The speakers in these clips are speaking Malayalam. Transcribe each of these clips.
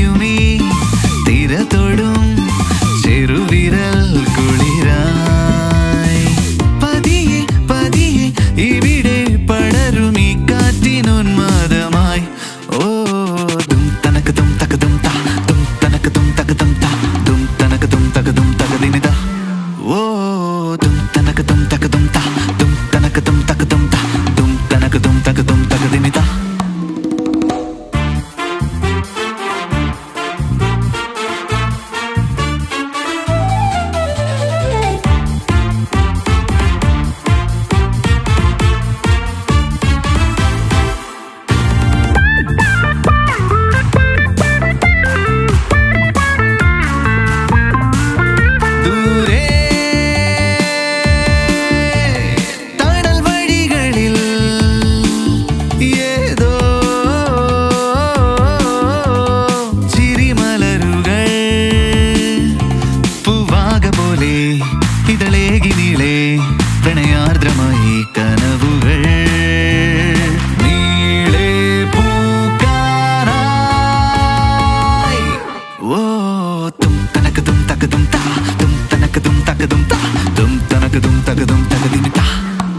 നുരയുമീ തിര തൊടും ചെറുവിരൽ കുളിരായി പതിയെ പതിയെ ഇവിടെ പടരുമീ കാറ്റിനുന്മാദമായി ഓ ദും തനക്ക് ദും തക ദും താ ദും തനക്ക് ദും തക ദും താ ദും തനക്ക് ദും തക ദും തക ദിനിത ഓ ദും തനക്ക് ദും തക ദും താ ദും തനക്ക് ദും തക ദും താ ദും തനക്ക് ദും തക ദും തക ദിനിത ദൂരെ തണൽ വഴികളിൽ ഏതോ ചിരിമലരുകൾ പൂവാക പോലെ ഇതളേകി നീളെ പ്രണയാർദ്രമായി കനവുകൾ നീളെ പൂക്കാനായി ഓ തും തനക്ക് തും തക തും താ തും തനക്ക് തും തക തും താ തും തനക്ക് തും തക തും തക ദിനി താ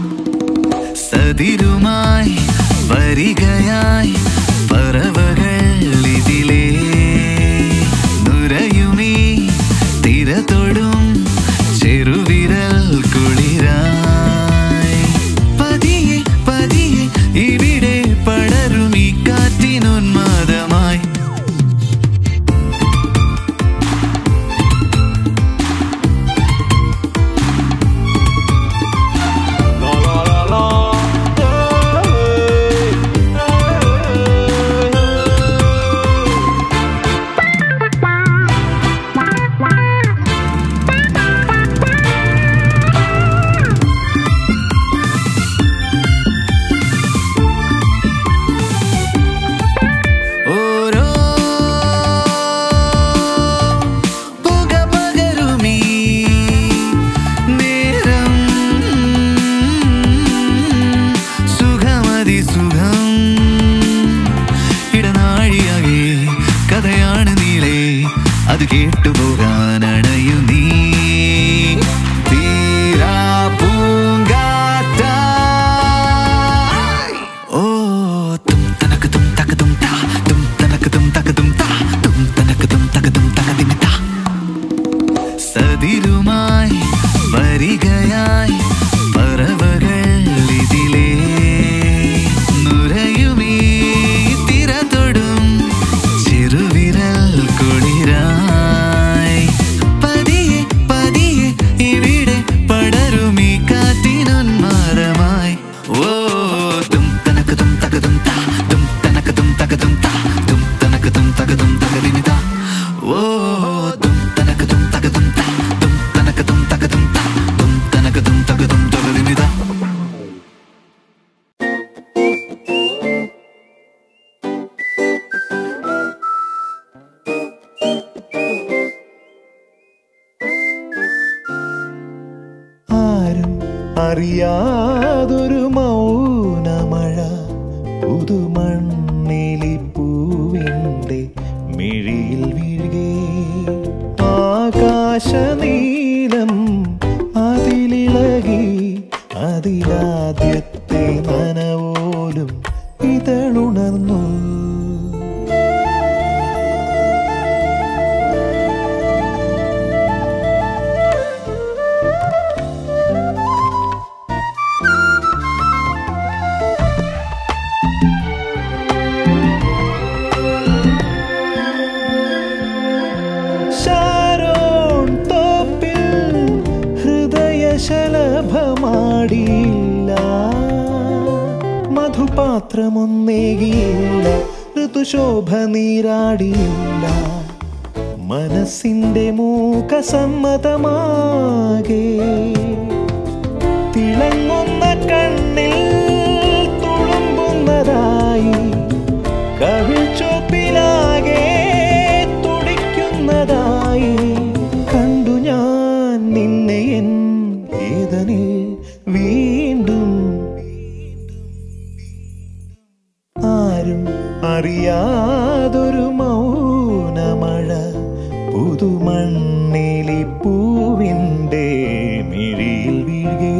സതിരുമായി വരികയായി പറവകൾ ഇതിലേ നുരയുമീ തിര തൊടും ചെറുവിരൽ കുളിരായി പതിയെ പതിയെ ഇവിടെ പടരുമീ കാറ്റിനുന്മാദമായി ഓരോ പുക പകരുമീ നേരം സുഖമതി സുഖം ഇടനാഴിയാകെ കഥയാണ് നീളെ അത് കേട്ടുപോകാൻ അണയു നീ തീരാ പൂങ്കാറ്റായി. ഓ തും തനക്ക് തും തക തും താ തും തനക്ക് തും തക തും താ തും തനക്ക് തും തക തും തക ദിനി താ സതിരുമായി വരികയായി പറവകൾ ഇതിലേ നുരയുമീ തിര തൊടും ചെറുവിരൽ കുളിരായി പതിയെ പതിയെ ഇവിടെ പടരുമീ കാറ്റിനുന്മാരമായി ഓ തും തനക്ക് തും തക തും താ തും തനക്ക് തും തക തും താ തും തനക്ക് തും തക തും തക ദിനി താ ഓ തും തനക്ക് തും തക തും താ തും തനക്ക് തും തക തും താ തും തനക്ക് തും തക തും തക ദിനി താ ആരും അറിയാതൊരു മൗനമഴ പുതുമണ്ണിലി പൂവിൻ്റെ മിഴിയിൽ വീഴുകേ ആകാശനീലം അതിലിളകി അതിലാദ്യത്തെ നനവോലും ഇതളുണർന്നു ഷാരോൺ തോപ്പിൽ ഹൃദയശലഭമാടിയില്ല മധുപാത്രമൊന്നേകിയില്ല ഋതുശോഭ നീരാടിയില്ല മനസ്സിന്റെ മൂകസമ്മതമാകെ തിളങ്ങുന്ന കണ്ണിൽ തുളുമ്പുന്നതായി കവിൾ ചോപ്പിലാകെ തുടിക്കുന്നതായി കണ്ടു ഞാൻ നിന്നെ എൻ ഏതനിൽ വീണ്ടും ആരും അറിയാതൊരു മൗന പുതുമണ്ണിലി പൂവിൻ്റെ മിഴിയിൽ വീഴേ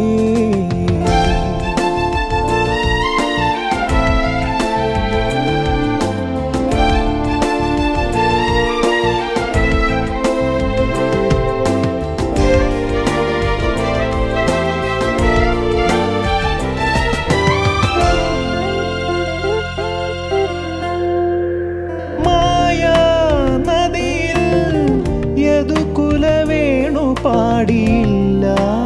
മായാ നദിയിൽ യദുകുല വേണു പാടിയില്ല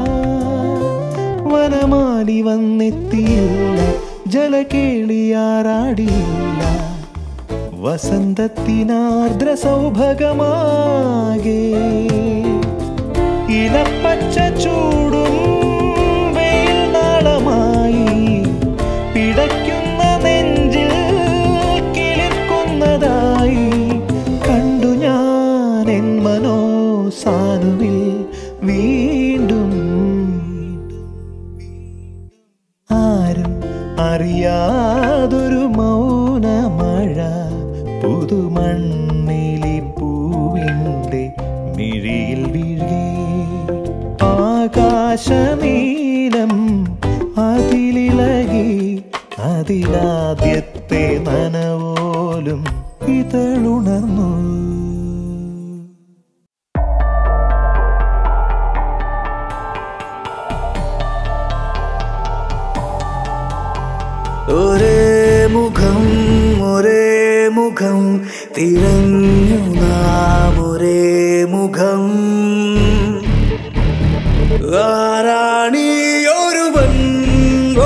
വനമാലി വന്നെത്തിയില്ല ജലകേളിയാറാടിയില്ല വസന്തത്തിനാർദ്ര സൗഭഗമാകെ ഇലപ്പച്ച ചൂടും വെയിൽ നാളമായി പിടയ്ക്കുന്ന നെഞ്ചിൽ കിളിർക്കുന്നതായി കണ്ടു ഞാൻ എൻ മനോ സാനുവിൽ വീണ്ടും ആരും അറിയാതൊരു മൗനമഴ പുതുമണ്ണിലി പൂവിൻ്റെ മിഴിയിൽ വീഴേ ആകാശനീലം അതിലിളകി അതിലാദ്യത്തെ നനവോലും ഇതളുണർന്നു ഒരേ മുഖം ഒരേ മുഖം തിരഞ്ഞു നാം ഒരേ മുഖം ആരാണീ ഒരുവൻ ഓ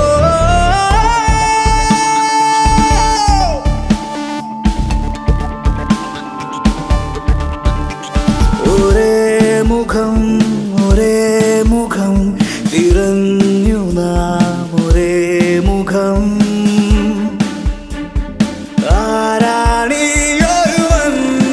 ഒരേ മുഖം ഒരേ മുഖം തിരഞ്ഞു നാം ഒരേ മുഖം ആരാണീ ഒരുവൻ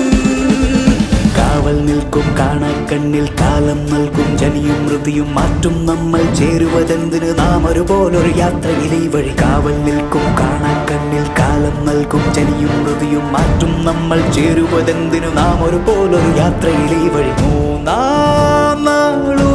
കാവൽ നിൽക്കും കാണക്കണ്ണിൽ കാലം നൽകും ജനിയും മൃതിയും മാറ്റും നമ്മൾ ചേരുവതെന്തിന് നാം ഒരുപോലൊരു യാത്രയിൽ ഈ വഴി കാവൽ നിൽക്കും കാണക്കണ്ണിൽ കാലം നൽകും ജനിയും മൃതിയും മാറ്റും നമ്മൾ ചേരുവതെന്തിനു നാം ഒരുപോലൊരു യാത്രയിൽ ഈ വഴി മൂന്നാം നാളു